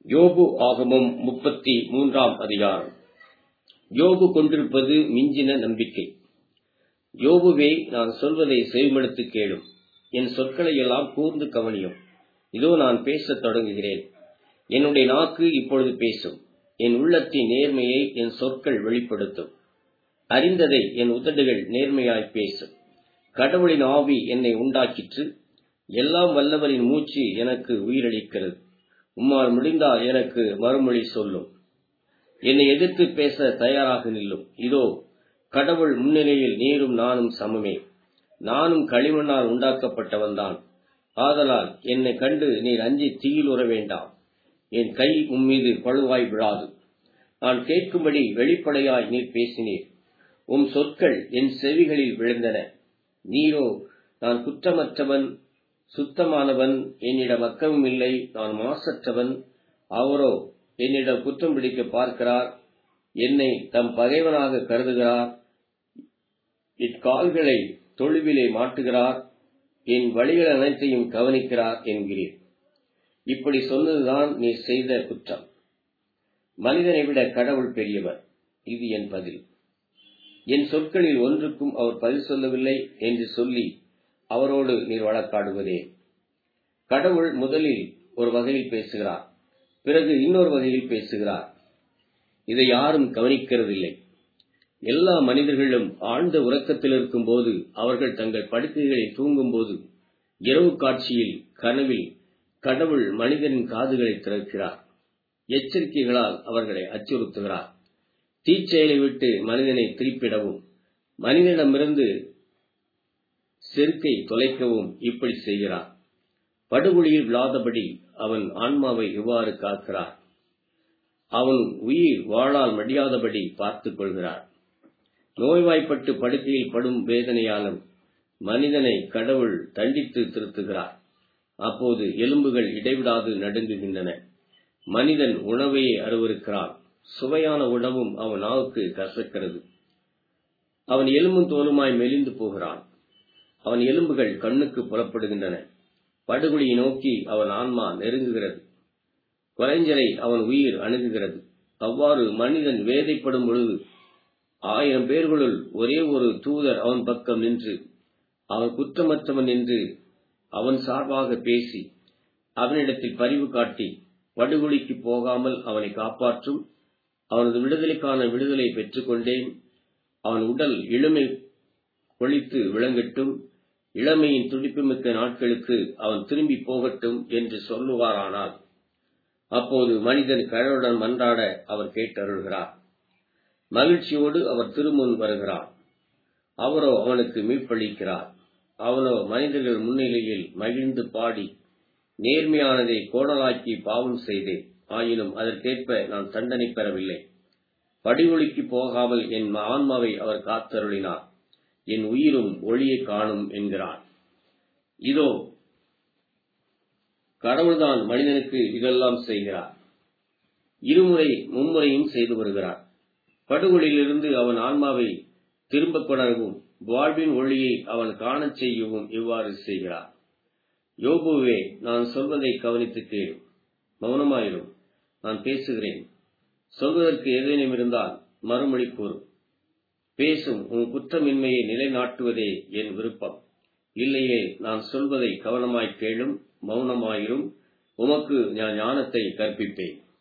யோபு ஆகமம் முப்பத்தி மூன்றாம் அதிகாரம் யோபு கொண்டிருப்பது மிஞ்சின நம்பிக்கை யோபுவே நான் சொல்வதை செவிமடுத்து கேளும் என் சொற்களை எல்லாம் கூர்ந்து கவனியும் இதோ நான் பேசத் தொடங்குகிறேன் என்னுடைய நாக்கு இப்பொழுது பேசும் என் உள்ளத்தின் நேர்மையை என் சொற்கள் வெளிப்படுத்தும் அறிந்ததை என் உதடுகள் நேர்மையாய் பேசும் கடவுளின் ஆவி என்னை உண்டாக்கிற்று எல்லாம் வல்லவரின் மூச்சு எனக்கு உயிரளிக்கிறது உம்மால் முடிந்தால் எனக்கு மறுமொழி சொல்லும் என்னை எதிர்த்து பேச தயாராக நில்லும் இதோ கடவுள் முன்னிலையில் நீரும் நானும் சமமே நானும் களிமண்ணால் உண்டாக்கப்பட்டவன்தான் ஆதலால் என்னை கண்டு நீர் அஞ்சி தீயில் உற வேண்டாம் என் கை உம்மீது பழுவாய் விழாது நான் கேட்கும்படி வெளிப்படையாய் நீர் பேசினீர் உம் சொற்கள் என் செவிகளில் விழுந்தன நீரோ நான் குற்றமற்றவன் சுத்தமானவன் என்னிடம் அக்கமும் இல்லை நான் மாசற்றவன் அவரோ என்னிடம் குற்றம் பிடிக்க பார்க்கிறார் என்னை தம் பகைவனாக கருதுகிறார் என் கால்களை தொழுவிலே மாட்டுகிறார் என் வழிகள் அனைத்தையும் கவனிக்கிறார் என்கிறீர் இப்படி சொன்னதுதான் நீ செய்த குற்றம் மனிதனை விட கடவுள் பெரியவர் இது என் பதில் என் சொற்களில் ஒன்றுக்கும் அவர் பதில் சொல்லவில்லை என்று சொல்லி அவரோடு நீர் வழக்காடுவதே கடவுள் முதலில் ஒரு வகையில் பேசுகிறார் பிறகு இன்னொரு வகையில் பேசுகிறார் இதை யாரும் கவனிக்கிறதில்லை எல்லா மனிதர்களும் ஆழ்ந்த உறக்கத்தில் இருக்கும் போது அவர்கள் தங்கள் படுக்கைகளில் தூங்கும் போது இரவு காட்சியில் கனவில் கடவுள் மனிதனின் காதுகளை திறக்கிறார் எச்சரிக்கைகளால் அவர்களை அச்சுறுத்துகிறார் தீச்செயலை விட்டு மனிதனை திருப்பிடவும் மனிதனிடமிருந்து செருக்கை தொலைக்கவும் இப்படி செய்கிறார் படுகொலியில் விழாதபடி அவன் ஆன்மாவை இவ்வாறு காக்கிறார் அவன் உயிர் வாழால் மடியாதபடி பார்த்துக் கொள்கிறார் நோய்வாய்ப்பட்டு படுக்கையில் படும் வேதனையாலும் மனிதனை கடவுள் தண்டித்து திருத்துகிறார் அப்போது எலும்புகள் இடைவிடாது நடுங்குகின்றன மனிதன் உணவையே அருவருக்கிறான் சுவையான உணவும் அவன் நாவுக்கு கசக்கிறது அவன் எலும்பும் தோலுமாய் மெலிந்து போகிறான் அவன் எலும்புகள் கண்ணுக்கு புறப்படுகின்றன படுகொலியை நோக்கி அவன் ஆன்மா நெருங்குகிறது குறைஞ்சலை அவன் உயிர் அணுகுகிறது அவ்வாறு மனிதன் வேதைப்படும் பொழுது ஆயிரம் பேர்களுள் ஒரே ஒரு தூதர் அவன் பக்கம் நின்று அவன் குற்றமற்றவன் என்று அவன் சார்பாக பேசி அவனிடத்தில் பரிவு காட்டி படுகொலிக்கு போகாமல் அவனை காப்பாற்றும் அவனது விடுதலைக்கான விடுதலை பெற்றுக்கொண்டேன் அவன் உடல் இளமை கொளித்து விளங்கட்டும் இளமையின் துடிப்புமிக்க நாட்களுக்கு அவன் திரும்பி போகட்டும் என்று சொல்லுவாரானால் அப்போது மனிதன் கடவுளுடன் மன்றாட அவர் கேட்டருள்கிறார் மகிழ்ச்சியோடு அவர் திருமுன் வருகிறார் அவரோ அவனுக்கு மீட்பளிக்கிறார் அவனோ மனிதர்கள் முன்னிலையில் மகிழ்ந்து பாடி நேர்மையானதை கோடலாக்கி பாவம் செய்தேன் ஆயினும் அதற்கேற்ப நான் தண்டனை பெறவில்லை படிகொலிக்கு போகாமல் என் ஆன்மாவை அவர் காத்தருளினார் என் உயிரும் ஒளியை காணும் என்கிறார் இதோ கடவுள்தான் மனிதனுக்கு இதெல்லாம் செய்கிறார் இருமுறை மும்முறையும் செய்து வருகிறார் படுகொலியிலிருந்து அவன் ஆன்மாவை திரும்ப கொணரவும் வாழ்வின் ஒளியை அவன் காணச் செய்யவும் இவ்வாறு செய்கிறார் யோபுவே நான் சொல்வதை கவனித்து கேளும் மௌனமாயிரும் நான் பேசுகிறேன் சொல்வதற்கு ஏதேனும் இருந்தால் மறுமொழி கூறும் பேசும் உன் குற்றமின்மையை நிலைநாட்டுவதே என் விருப்பம் இல்லையே நான் சொல்வதை கவனமாய் கேளும் மௌனமாயிரும் உமக்கு நான் ஞானத்தை கற்பிப்பேன்